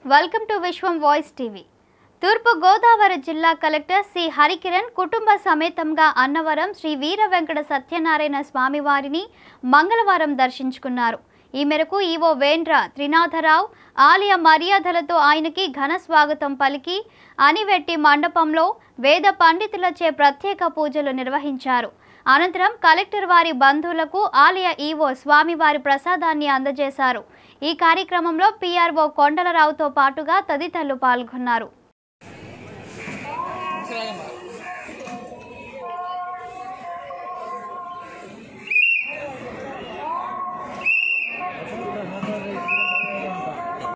welcome to Vishwam voice TV తూర్పు గోదావరి జిల్లా collector C Harikiran కుటుంబ సమేతంగా అన్నవరం శ్రీ వీర వెంకట సత్యనారాయణ స్వామివారిని మంగళవారం దర్శించుకున్నారు ఈ మేరకు ఈవో వేంద్ర త్రినాథరావు ఆలయ మర్యాదలతో ఆయనకి ఘన స్వాగతం పలికి అనివెట్టి మండపంలో వేద పండితులచే ప్రత్యేక పూజలు నిర్వహించారు అనంతరం కలెక్టర్ వారి బంధువులకు ఆలయ ఈవో స్వామివారి ప్రసాదాన్ని అందజేశారు ఈ కార్యక్రమంలో పీఆర్ఓ కొండలరావుతో పాటుగా తదితరులు పాల్గొన్నారు సరే